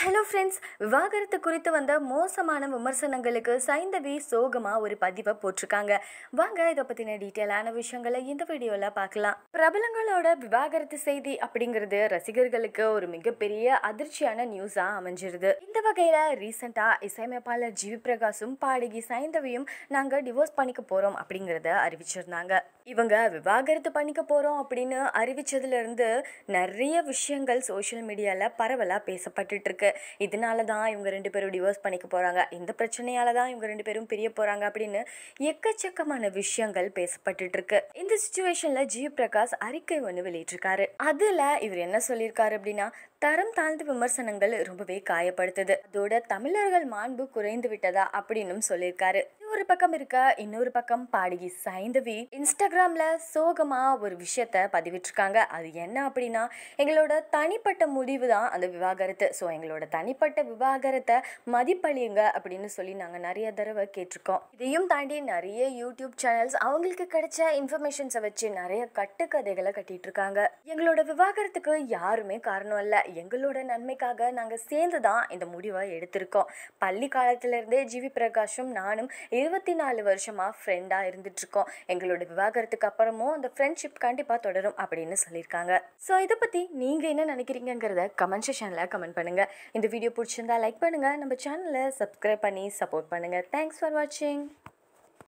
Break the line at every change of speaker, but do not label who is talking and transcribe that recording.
hello friends விவாகரத்து குறித்து வந்த மோசமான விமர்சனங்களுக்கு சைந்தவி சோகமாக ஒரு பதிவை போட்டிருக்காங்க வாங்க இதை பற்றின டீட்டெயிலான விஷயங்களை இந்த வீடியோவில் பார்க்கலாம் பிரபலங்களோட விவாகரத்து செய்தி அப்படிங்கிறது ரசிகர்களுக்கு ஒரு மிகப்பெரிய அதிர்ச்சியான நியூஸாக அமைஞ்சிருது இந்த வகையில் ரீசெண்டாக இசையமைப்பாளர் ஜிவி பிரகாஷும் பாடகி சைந்தவியும் நாங்கள் டிவோர்ஸ் பண்ணிக்க போகிறோம் அப்படிங்கிறத அறிவிச்சிருந்தாங்க இவங்க விவாகரத்து பண்ணிக்க போகிறோம் அப்படின்னு அறிவிச்சதுலேருந்து நிறைய விஷயங்கள் சோஷியல் மீடியாவில் பரவலாக பேசப்பட்டுட்டு இருக்கு இதனால தான் இவங்க ரெண்டு பேரும் டிவோர்ஸ் பண்ணிக்க போகிறாங்க இந்த பிரச்சனையால தான் இவங்க ரெண்டு பேரும் பிரிய போகிறாங்க அப்படின்னு எக்கச்சக்கமான விஷயங்கள் பேசப்பட்டுட்டு இருக்கு இந்த சுச்சுவேஷனில் ஜி பிரகாஷ் அறிக்கை ஒன்று வெளியிட்டிருக்காரு அதில் இவர் என்ன சொல்லியிருக்காரு அப்படின்னா தரம் தாழ்ந்த விமர்சனங்கள் ரொம்பவே காயப்படுத்துது அதோட தமிழர்கள் மாண்பு குறைந்து விட்டதா அப்படின்னும் சொல்லியிருக்காரு இது ஒரு பக்கம் இருக்க இன்னொரு பக்கம் பாடகி சைந்தவி இன்ஸ்டாகிராம்ல சோகமா ஒரு விஷயத்த பதிவிட்டிருக்காங்க அது என்ன அப்படின்னா எங்களோட தனிப்பட்ட முடிவு தான் அந்த விவாகரத்து ஸோ எங்களோட தனிப்பட்ட விவாகரத்தை மதிப்பளியுங்க அப்படின்னு சொல்லி நாங்கள் நிறைய தடவை கேட்டிருக்கோம் இதையும் தாண்டி நிறைய யூடியூப் சேனல்ஸ் அவங்களுக்கு கிடைச்ச இன்ஃபர்மேஷன்ஸை வச்சு நிறைய கட்டுக்கதைகளை கட்டிட்டு இருக்காங்க எங்களோட விவாகரத்துக்கு யாருமே காரணம் இல்லை எங்களோட நன்மைக்காக நாங்கள் சேர்ந்து தான் இந்த முடிவை எடுத்திருக்கோம் பள்ளி காலத்திலேருந்தே ஜிவி பிரகாஷும் நானும் இருபத்தி நாலு வருஷமாக ஃப்ரெண்டாக இருந்துட்டுருக்கோம் எங்களோட விவாகரத்துக்கு அப்புறமும் அந்த ஃப்ரெண்ட்ஷிப் கண்டிப்பாக தொடரும் அப்படின்னு சொல்லியிருக்காங்க ஸோ இதை பற்றி நீங்கள் என்ன நினைக்கிறீங்கிறத கமெண்ட் செஷனில் கமெண்ட் பண்ணுங்கள் இந்த வீடியோ பிடிச்சிருந்தா லைக் பண்ணுங்கள் நம்ம சேனலை சப்ஸ்கிரைப் பண்ணி சப்போர்ட் பண்ணுங்கள் தேங்க்ஸ் ஃபார் வாட்சிங்